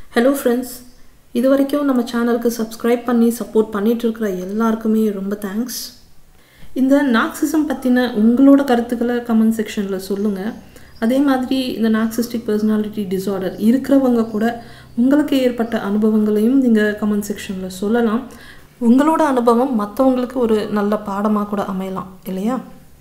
hello friends இது வரைக்கும் நம்ம சேனலுக்கு சப்ஸ்கிரைப் பண்ணி சப்போர்ட் பண்ணிட்டு இருக்கிற எல்லாருக்குமே ரொம்ப தேங்க்ஸ் இந்த நாக்சிசம் பற்றின உங்களோட கருத்துக்களை கமெண்ட் செக்ஷனில் சொல்லுங்கள் அதே மாதிரி இந்த நாக்சிஸ்டிக் பர்சனாலிட்டி டிஸார்டர் இருக்கிறவங்க கூட உங்களுக்கு ஏற்பட்ட அனுபவங்களையும் நீங்கள் கமெண்ட் செக்ஷனில் சொல்லலாம் உங்களோட அனுபவம் மற்றவங்களுக்கு ஒரு நல்ல பாடமாக கூட அமையலாம் இல்லையா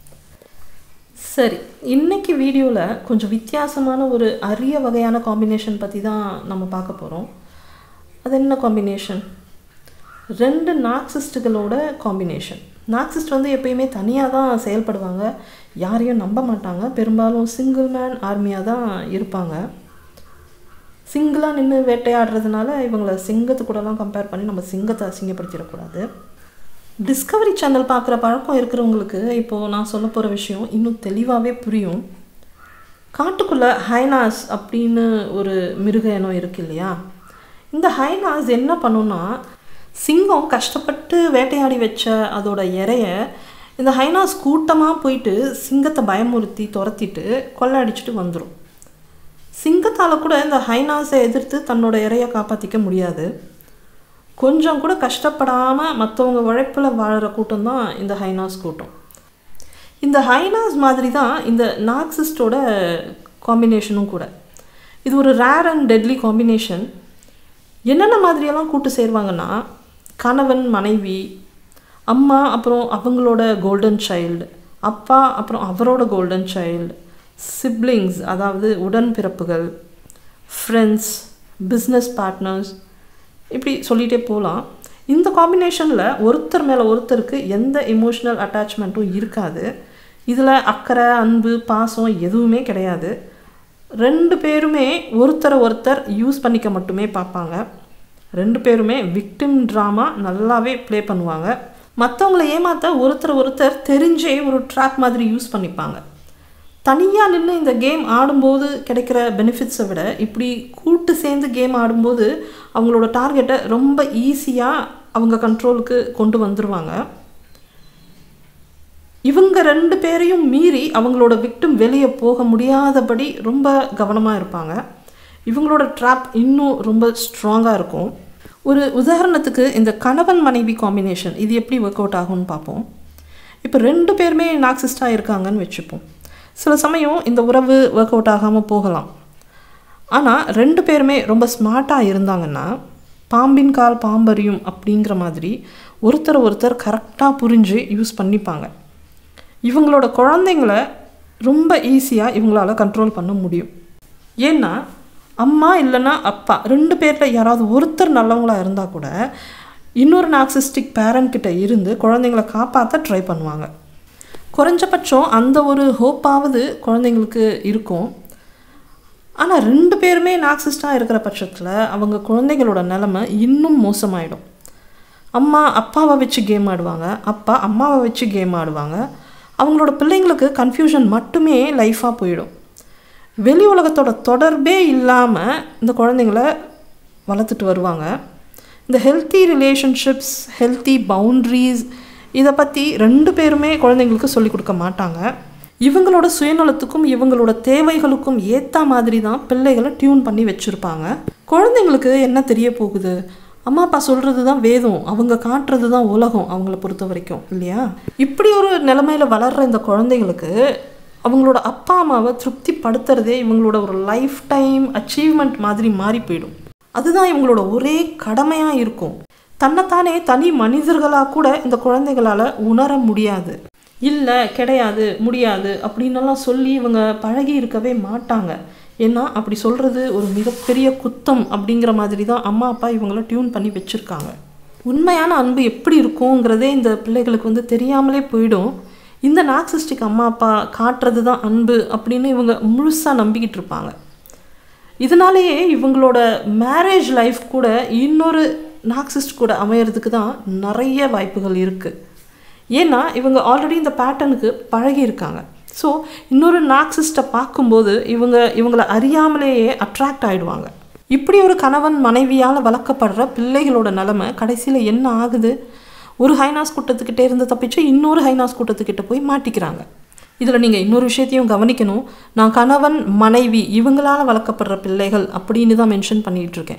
சரி இன்னைக்கு வீடியோவில் கொஞ்சம் வித்தியாசமான ஒரு அரிய வகையான காம்பினேஷன் பற்றி தான் நம்ம பார்க்க போகிறோம் அது என்ன காம்பினேஷன் ரெண்டு நாக்சிஸ்ட்டுகளோட காம்பினேஷன் நாக்சிஸ்ட் வந்து எப்பயுமே தனியாக தான் செயல்படுவாங்க யாரையும் நம்ப மாட்டாங்க பெரும்பாலும் சிங்கிள் மேன் ஆர்மியாக தான் இருப்பாங்க சிங்கிளாக நின்று வேட்டையாடுறதுனால இவங்கள சிங்கத்து கூடலாம் கம்பேர் பண்ணி நம்ம சிங்கத்தை அசிங்கப்படுத்திடக்கூடாது டிஸ்கவரி சேனல் பார்க்குற பழக்கம் இருக்கிறவங்களுக்கு இப்போது நான் சொல்ல போகிற விஷயம் இன்னும் தெளிவாகவே புரியும் காட்டுக்குள்ளே ஹைனாஸ் அப்படின்னு ஒரு மிருக இனம் இருக்கு இல்லையா இந்த ஹைனாஸ் என்ன பண்ணுன்னா சிங்கம் கஷ்டப்பட்டு வேட்டையாடி வச்ச அதோட இறைய இந்த ஹைனாஸ் கூட்டமாக போயிட்டு சிங்கத்தை பயமுறுத்தி துரத்திட்டு கொள்ளடிச்சிட்டு வந்துடும் சிங்கத்தால் கூட இந்த ஹைனாஸை எதிர்த்து தன்னோட இறையை காப்பாற்றிக்க முடியாது கொஞ்சம் கூட கஷ்டப்படாமல் மற்றவங்க உழைப்பில் வாழற கூட்டம் தான் இந்த ஹைனாஸ் கூட்டம் இந்த ஹைனாஸ் மாதிரி தான் இந்த நாக்சிஸ்டோட காம்பினேஷனும் கூட இது ஒரு ரேர் அண்ட் டெட்லி காம்பினேஷன் என்னென்ன மாதிரியெல்லாம் கூட்டு சேருவாங்கன்னா கணவன் மனைவி அம்மா அப்புறம் அவங்களோட கோல்டன் சைல்டு அப்பா அப்புறம் அவரோட கோல்டன் சைல்டு சிப்ளிங்ஸ் அதாவது உடன்பிறப்புகள் ஃப்ரெண்ட்ஸ் பிஸ்னஸ் பார்ட்னர்ஸ் இப்படி சொல்லிகிட்டே போகலாம் இந்த காம்பினேஷனில் ஒருத்தர் மேலே ஒருத்தருக்கு எந்த எமோஷ்னல் அட்டாச்மெண்ட்டும் இருக்காது இதில் அக்கறை அன்பு பாசம் எதுவுமே கிடையாது ரெண்டு பேருமே ஒருத்தரை ஒருத்தர் யூஸ் பண்ணிக்க மட்டுமே பார்ப்பாங்க ரெண்டு பேருமே விக்டிம் ட்ராமா நல்லாவே ப்ளே பண்ணுவாங்க மற்றவங்கள ஏமாற்ற ஒருத்தர் ஒருத்தர் தெரிஞ்சே ஒரு ட்ராக் மாதிரி யூஸ் பண்ணிப்பாங்க தனியாக நின்று இந்த கேம் ஆடும்போது கிடைக்கிற பெனிஃபிட்ஸை விட இப்படி கூட்டு சேர்ந்து கேம் ஆடும்போது அவங்களோட டார்கெட்டை ரொம்ப ஈஸியாக அவங்க கண்ட்ரோலுக்கு கொண்டு வந்துடுவாங்க இவங்க ரெண்டு பேரையும் மீறி அவங்களோட விக்டும் வெளியே போக முடியாதபடி ரொம்ப கவனமாக இருப்பாங்க இவங்களோட ட்ராப் இன்னும் ரொம்ப ஸ்ட்ராங்காக இருக்கும் ஒரு உதாரணத்துக்கு இந்த கணவன் மனைவி காம்பினேஷன் இது எப்படி ஒர்க் அவுட் ஆகும்னு பார்ப்போம் இப்போ ரெண்டு பேருமே நாக்சிஸ்டாக இருக்காங்கன்னு வச்சுப்போம் சில சமயம் இந்த உறவு ஒர்க் அவுட் ஆகாமல் போகலாம் ஆனால் ரெண்டு பேருமே ரொம்ப ஸ்மார்ட்டாக இருந்தாங்கன்னா பாம்பின் கால் பாம்பறியும் அப்படிங்கிற மாதிரி ஒருத்தர் ஒருத்தர் கரெக்டாக புரிஞ்சு யூஸ் பண்ணிப்பாங்க இவங்களோட குழந்தைங்கள ரொம்ப ஈஸியாக இவங்களால கண்ட்ரோல் பண்ண முடியும் ஏன்னா அம்மா இல்லைன்னா அப்பா ரெண்டு பேரில் யாராவது ஒருத்தர் நல்லவங்களாக இருந்தால் கூட இன்னொரு நாக்சிஸ்டிக் பேரண்ட் கிட்ட இருந்து குழந்தைங்கள காப்பாற்ற ட்ரை பண்ணுவாங்க குறைஞ்சபட்சம் அந்த ஒரு ஹோப்பாவது குழந்தைங்களுக்கு இருக்கும் ஆனால் ரெண்டு பேருமே நாக்சிஸ்டாக இருக்கிற பட்சத்தில் அவங்க குழந்தைங்களோட நிலமை இன்னும் மோசமாயிடும் அம்மா அப்பாவை வச்சு கேம் ஆடுவாங்க அப்பா அம்மாவை வச்சு கேம் ஆடுவாங்க அவங்களோட பிள்ளைங்களுக்கு கன்ஃபியூஷன் மட்டுமே லைஃபாக போயிடும் வெளி உலகத்தோட தொடர்பே இல்லாமல் இந்த குழந்தைங்கள வளர்த்துட்டு வருவாங்க இந்த ஹெல்த்தி ரிலேஷன்ஷிப்ஸ் ஹெல்த்தி பவுண்ட்ரிஸ் இதை பற்றி ரெண்டு பேருமே குழந்தைங்களுக்கு சொல்லிக் கொடுக்க மாட்டாங்க இவங்களோட சுயநலத்துக்கும் இவங்களோட தேவைகளுக்கும் ஏற்ற மாதிரி தான் பிள்ளைகளை டியூன் பண்ணி வச்சுருப்பாங்க குழந்தைங்களுக்கு என்ன தெரிய போகுது அம்மா அப்பா சொல்கிறது தான் வேதம் அவங்க காட்டுறது தான் உலகம் அவங்கள பொறுத்த வரைக்கும் இல்லையா இப்படி ஒரு நிலைமையில் வளர்கிற இந்த குழந்தைங்களுக்கு அவங்களோட அப்பா அம்மாவை திருப்தி படுத்துறதே இவங்களோட ஒரு லைஃப் டைம் அச்சீவ்மெண்ட் மாதிரி மாறி போயிடும் அதுதான் இவங்களோட ஒரே கடமையாக இருக்கும் தன்னைத்தானே தனி மனிதர்களாக கூட இந்த குழந்தைகளால் உணர முடியாது இல்லை கிடையாது முடியாது அப்படின்னலாம் சொல்லி இவங்க பழகி இருக்கவே மாட்டாங்க ஏன்னா அப்படி சொல்கிறது ஒரு மிகப்பெரிய குத்தம் அப்படிங்கிற மாதிரி தான் அம்மா அப்பா இவங்கள டியூன் பண்ணி வச்சுருக்காங்க உண்மையான அன்பு எப்படி இருக்குங்கிறதே இந்த பிள்ளைகளுக்கு வந்து தெரியாமலே போயிடும் இந்த நாக்சிஸ்டிக் அம்மா அப்பா காட்டுறது தான் அன்பு அப்படின்னு இவங்க முழுசாக நம்பிக்கிட்டு இருப்பாங்க இதனாலேயே இவங்களோட மேரேஜ் லைஃப் கூட இன்னொரு நாக்சிஸ்ட் கூட அமையறதுக்கு தான் நிறைய வாய்ப்புகள் இருக்குது ஏன்னா இவங்க ஆல்ரெடி இந்த பேட்டர்னுக்கு பழகி இருக்காங்க ஸோ இன்னொரு நாக்சிஸ்ட்டை பார்க்கும்போது இவங்க இவங்களை அறியாமலேயே அட்ராக்ட் ஆகிடுவாங்க இப்படி ஒரு கணவன் மனைவியால் வளர்க்கப்படுற பிள்ளைகளோட நிலமை கடைசியில் என்ன ஆகுது ஒரு ஹைனாஸ் கூட்டத்துக்கிட்டே இருந்து தப்பிச்சு இன்னொரு ஹைனாஸ் கூட்டத்துக்கிட்ட போய் மாட்டிக்கிறாங்க இதில் நீங்கள் இன்னொரு விஷயத்தையும் கவனிக்கணும் நான் கணவன் மனைவி இவங்களால் வளர்க்கப்படுற பிள்ளைகள் அப்படின்னு தான் மென்ஷன் பண்ணிகிட்டு இருக்கேன்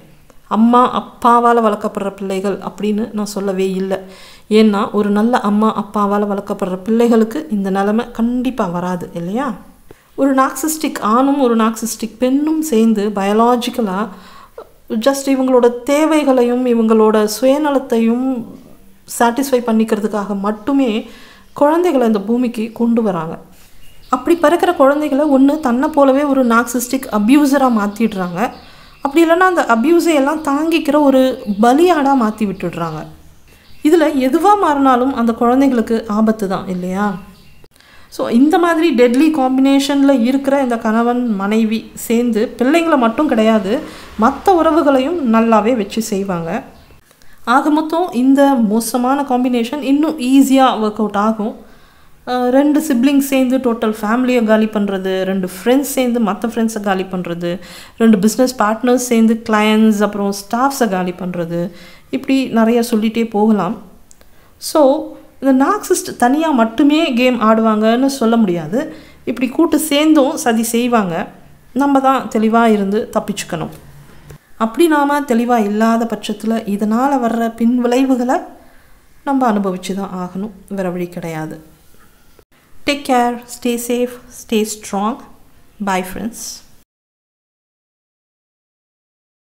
அம்மா அப்பாவால் வளர்க்கப்படுற பிள்ளைகள் அப்படின்னு நான் சொல்லவே இல்லை ஏன்னா ஒரு நல்ல அம்மா அப்பாவால் வளர்க்கப்படுற பிள்ளைகளுக்கு இந்த நிலைமை கண்டிப்பாக வராது இல்லையா ஒரு நாக்சிஸ்டிக் ஆணும் ஒரு நாக்சிஸ்டிக் பெண்ணும் சேர்ந்து பயாலாஜிக்கலாக ஜஸ்ட் இவங்களோட தேவைகளையும் இவங்களோட சுயநலத்தையும் சாட்டிஸ்ஃபை பண்ணிக்கிறதுக்காக மட்டுமே குழந்தைகளை இந்த பூமிக்கு கொண்டு வராங்க அப்படி பிறக்கிற குழந்தைகளை ஒன்று தன்னை போலவே ஒரு நாக்சிஸ்டிக் அப்யூசராக மாற்றிடுறாங்க அப்படி இல்லைன்னா அந்த அப்யூஸை எல்லாம் தாங்கிக்கிற ஒரு பலியாடாக மாற்றி விட்டுடுறாங்க இதில் எதுவாக மாறினாலும் அந்த குழந்தைங்களுக்கு ஆபத்து தான் இல்லையா ஸோ இந்த மாதிரி டெட்லி காம்பினேஷனில் இருக்கிற இந்த கணவன் மனைவி சேர்ந்து பிள்ளைங்களை மட்டும் கிடையாது மற்ற உறவுகளையும் நல்லாவே வச்சு செய்வாங்க ஆக மொத்தம் இந்த மோசமான காம்பினேஷன் இன்னும் ஈஸியாக ஒர்க் அவுட் ஆகும் அஹ் ரெண்டு சிப்ளிங்ஸ் சேர்ந்து டோட்டல் ஃபேமிலியை காலி பண்ணுறது ரெண்டு ஃப்ரெண்ட்ஸ் சேர்ந்து மற்ற ஃப்ரெண்ட்ஸை காலி பண்ணுறது ரெண்டு பிஸ்னஸ் பார்ட்னர்ஸ் சேர்ந்து கிளையண்ட்ஸ் அப்புறம் ஸ்டாஃப்ஸை காலி பண்ணுறது இப்படி நிறைய சொல்லிகிட்டே போகலாம் ஸோ இந்த நாக்சிஸ்ட் தனியாக மட்டுமே கேம் ஆடுவாங்கன்னு சொல்ல முடியாது இப்படி கூட்டு சேர்ந்தும் சதி செய்வாங்க நம்ம தான் தெளிவாக இருந்து தப்பிச்சுக்கணும் அப்படி நாம் தெளிவாக இல்லாத பட்சத்தில் இதனால் வர்ற பின் விளைவுகளை நம்ம அனுபவிச்சு தான் ஆகணும் வேறு வழி கிடையாது take care stay safe stay strong bye friends